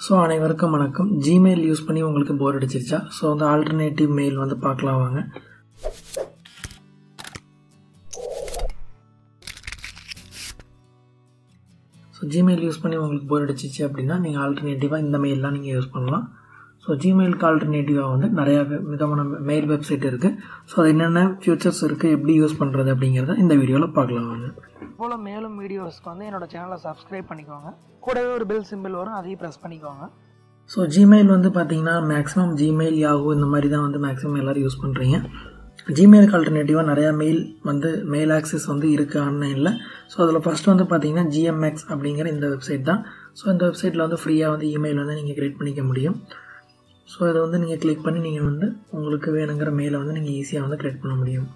so அனைவருக்கும் வணக்கம் Gmail use பண்ணி உங்களுக்கு போர் அடிச்சிருச்சா ஸோ அந்த ஆல்டர்னேட்டிவ் மெயில் வந்து பார்க்கலாம் வாங்க ஸோ ஜிமெயில் யூஸ் பண்ணி உங்களுக்கு போர் அடிச்சிச்சு அப்படின்னா நீங்கள் ஆல்டர்னேட்டிவாக இந்த மெயிலெலாம் நீங்கள் யூஸ் பண்ணலாம் ஸோ ஜிமெயிலுக்கு ஆல்டர்னேட்டிவாக வந்து நிறையா விதமான மெயில் வெப்சைட் இருக்குது ஸோ அது என்னென்ன ஃபியூச்சர்ஸ் இருக்குது எப்படி யூஸ் பண்ணுறது அப்படிங்கிறத இந்த வீடியோவில் பார்க்கலாம் வாங்க போல் மேலும் வீடியோஸ்க்கு வந்து என்னோட சேனலை சப்ஸ்கிரைப் பண்ணிக்கோங்க கூடவே ஒரு பெல் சிம்பிள் வரும் அதையும் ப்ரெஸ் பண்ணிக்கோங்க ஸோ ஜிமெயில் வந்து பார்த்தீங்கன்னா மேக்ஸிமம் ஜிமெயில் யாகோ இந்த மாதிரி தான் வந்து மேக்ஸிமம் எல்லோரும் யூஸ் பண்ணுறீங்க ஜிமெயிலுக்கு ஆல்டர்னேட்டிவாக நிறையா மெயில் வந்து மெயில் ஆக்சஸ் வந்து இருக்குது ஆன்லைனில் ஸோ அதில் ஃபஸ்ட் வந்து பார்த்தீங்கன்னா ஜிஎம்எக்ஸ் அப்படிங்கிற இந்த வெப்சைட் தான் ஸோ இந்த வெப்சைட்டில் வந்து ஃப்ரீயாக வந்து இமெயில் வந்து நீங்கள் க்ரியேட் பண்ணிக்க முடியும் ஸோ இதை வந்து நீங்கள் கிளிக் பண்ணி நீங்கள் வந்து உங்களுக்கு வேணுங்கிற மெயிலை வந்து நீங்கள் ஈஸியாக வந்து க்ரியேட் பண்ண முடியும்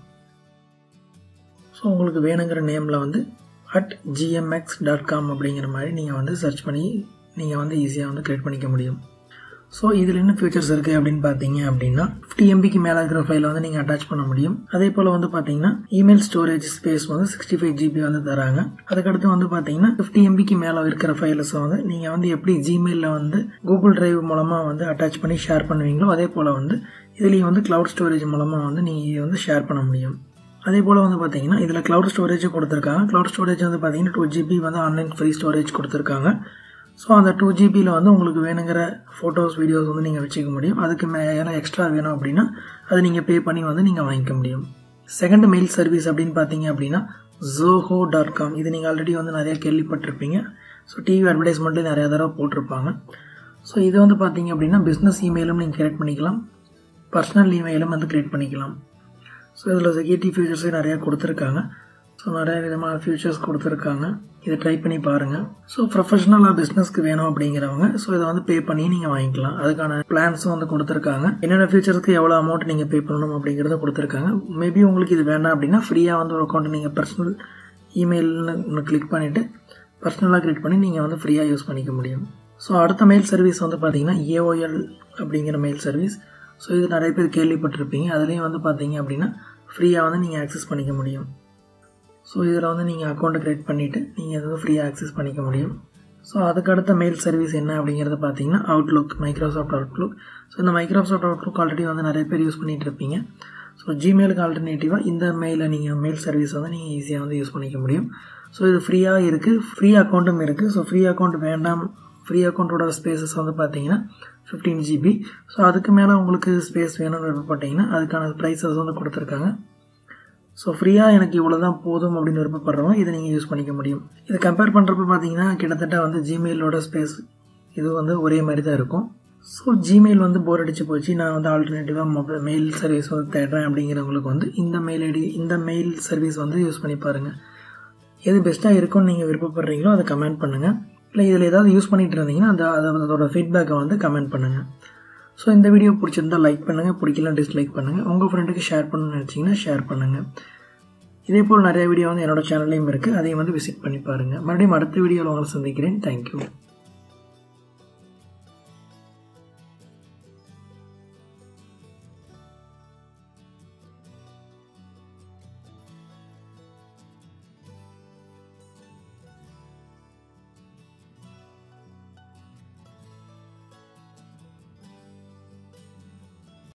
ஸோ உங்களுக்கு வேணுங்கிற நேமில் வந்து அட் ஜிஎம்எக்ஸ் டாட் காம் அப்படிங்கிற மாதிரி நீங்கள் வந்து சர்ச் பண்ணி நீங்கள் வந்து ஈஸியாக வந்து க்ரியேட் பண்ணிக்க முடியும் ஸோ இதில் என்ன ஃபியூச்சர்ஸ் இருக்குது அப்படின்னு பார்த்தீங்க அப்படின்னா ஃபிஃப்டி எம்பிக்கு மேலே இருக்கிற ஃபைலை வந்து நீங்கள் அட்டாச் பண்ண முடியும் அதே போல் வந்து பார்த்தீங்கன்னா இமெயில் ஸ்டோரேஜ் ஸ்பேஸ் வந்து சிக்ஸ்டி ஃபைவ் ஜிபி வந்து தராங்க அதுக்கடுத்து வந்து பார்த்தீங்கன்னா ஃபிஃப்டி எம்பிக்கு மேலே இருக்கிற ஃபைல்ஸை வந்து நீங்கள் வந்து எப்படி ஜிமெயிலில் வந்து கூகுள் டிரைவ் மூலமாக வந்து அட்டாச் பண்ணி ஷேர் பண்ணுவீங்களோ அதே போல் வந்து இதுலேயும் வந்து க்ளவுட் ஸ்டோரேஜ் மூலமாக வந்து நீங்கள் வந்து ஷேர் பண்ண முடியும் அதே போல் வந்து பார்த்தீங்கன்னா இதில் க்ளவுட் ஸ்டோரேஜ் கொடுத்துருக்காங்க க்ளவுட் ஸ்டோரேஜ் வந்து பார்த்தீங்கன்னா டூ ஜிபி வந்து ஆன்லைன் ஃப்ரீ ஸ்டோரேஜ் கொடுத்துருக்காங்க ஸோ அந்த டூ ஜிபியில் வந்து உங்களுக்கு வேணுங்கிற ஃபோட்டோஸ் வீடியோஸ் வந்து நீங்கள் வச்சுக்க முடியும் அதுக்கு மேலே எக்ஸ்ட்ரா வேணும் அப்படின்னா அது நீங்கள் பே பண்ணி வந்து நீங்கள் வாங்கிக்க முடியும் செகண்ட் மெயில் சர்வீஸ் அப்படின்னு பார்த்தீங்க அப்படின்னா ஜோஹோ டாட் காம் இது நீங்கள் ஆல்ரெடி வந்து நிறையா கேள்விப்பட்டிருப்பீங்க ஸோ டிவி அட்வர்டைஸ்மெண்ட்டு நிறையா தடவை போட்டிருப்பாங்க ஸோ இது வந்து பார்த்தீங்க அப்படின்னா பிஸ்னஸ் இமெயிலும் நீங்கள் கிரியேட் பண்ணிக்கலாம் பர்சனல் இமெயிலும் வந்து கிரியேட் பண்ணிக்கலாம் ஸோ இதில் செக்யூரிட்டி ஃபியூச்சர்ஸே நிறையா கொடுத்துருக்காங்க ஸோ நிறைய விதமான ஃபியூச்சர்ஸ் கொடுத்துருக்காங்க இதை ட்ரை பண்ணி பாருங்கள் ஸோ ப்ரொஃபஷனலாக பிஸ்னஸ்க்கு வேணும் அப்படிங்கிறவங்க ஸோ இதை வந்து பே பண்ணி நீங்கள் வாங்கிக்கலாம் அதுக்கான பிளான்ஸும் வந்து கொடுத்துருக்காங்க என்னென்ன ஃபியூச்சர்ஸ்க்கு எவ்வளோ அமௌண்ட் நீங்கள் பே பண்ணணும் அப்படிங்கிறத கொடுத்துருக்காங்க மேபி உங்களுக்கு இது வேண்டாம் அப்படின்னா ஃப்ரீயாக வந்து ஒரு அக்கௌண்ட் நீங்கள் பர்சனல் இமெயில்னு ஒன்று கிளிக் பண்ணிவிட்டு பர்சனலாக கிளிக் பண்ணி நீங்கள் வந்து ஃப்ரீயாக யூஸ் பண்ணிக்க முடியும் ஸோ அடுத்த மெயில் சர்வீஸ் வந்து பார்த்தீங்கன்னா ஏஓஎல் அப்படிங்கிற மெயில் சர்வீஸ் ஸோ இது நிறைய பேர் கேள்விப்பட்டிருப்பீங்க அதுலேயும் வந்து பார்த்தீங்க அப்படின்னா ஃப்ரீயாக வந்து நீங்கள் ஆக்சஸ் பண்ணிக்க முடியும் ஸோ இதில் வந்து நீங்கள் அக்கௌண்ட்டை க்ரியேட் பண்ணிவிட்டு நீங்கள் எதுவும் ஃப்ரீயாக ஆக்சஸ் பண்ணிக்க முடியும் ஸோ அதுக்கடுத்த மெயில் சர்வீஸ் என்ன அப்படிங்கிறத பார்த்தீங்கன்னா அவுட்லுக் மைக்ரோசாஃப்ட் அவுட்லுக் ஸோ இந்த மைக்ரோசாஃப்ட் அவுட்லுக் ஆல்ரெடி வந்து நிறைய பேர் யூஸ் பண்ணிகிட்டு இருப்பீங்க ஸோ ஜிமெயிலுக்கு ஆல்டர்னேட்டிவாக இந்த மெயிலை நீங்கள் மெயில் சர்வீஸ் வந்து நீங்கள் ஈஸியாக வந்து யூஸ் பண்ணிக்க முடியும் ஸோ இது ஃப்ரீயாக இருக்குது ஃப்ரீ அக்கௌண்ட்டும் இருக்குது ஸோ ஃப்ரீ அக்கௌண்ட் வேண்டாம் ஃப்ரீ அக்கௌண்ட்டோட ஸ்பேசஸ் வந்து பார்த்தீங்கன்னா ஃபிஃப்டீன் ஜிபி ஸோ அதுக்கு மேலே உங்களுக்கு ஸ்பேஸ் வேணும்னு விருப்பப்பட்டீங்கன்னா அதுக்கான ப்ரைஸஸ் வந்து கொடுத்துருக்காங்க ஸோ ஃப்ரீயாக எனக்கு இவ்வளோ தான் போதும் அப்படின்னு விருப்பப்படுறவங்க இதை நீங்கள் யூஸ் பண்ணிக்க முடியும் இதை கம்பேர் பண்ணுறப்ப பார்த்தீங்கன்னா கிட்டத்தட்ட வந்து ஜிமெயிலோட ஸ்பேஸ் இது வந்து ஒரே மாதிரி தான் இருக்கும் ஸோ ஜிமெயில் வந்து போர் அடிச்சு போச்சு நான் வந்து ஆல்டர்னேட்டிவாக மொபைல் மெயில் சர்வீஸ் வந்து தேடுறேன் அப்படிங்கிறவங்களுக்கு வந்து இந்த மெயில் ஐடி இந்த மெயில் சர்வீஸ் வந்து யூஸ் பண்ணி பாருங்கள் எது பெஸ்ட்டாக இருக்கும்னு நீங்கள் விருப்பப்படுறீங்களோ அதை கமெண்ட் பண்ணுங்கள் இல்லை இதில் ஏதாவது யூஸ் பண்ணிகிட்டு இருந்தீங்கன்னா அந்த அதோட ஃபீட்பேக்கை வந்து கமெண்ட் பண்ணுங்கள் ஸோ இந்த வீடியோ பிடிச்சிருந்தா லைக் பண்ணுங்கள் பிடிக்கலாம் டிஸ்லைக் பண்ணுங்கள் உங்கள் ஃப்ரெண்டுக்கு ஷேர் பண்ணணும்னு நினச்சிங்கன்னா ஷேர் பண்ணுங்கள் இதே போல் நிறைய வீடியோ வந்து என்னோடய சேனல்லையும் இருக்குது அதையும் வந்து விசிட் பண்ணி பாருங்கள் மறுபடியும் அடுத்த வீடியோவில் உங்களை சந்திக்கிறேன் தேங்க்யூ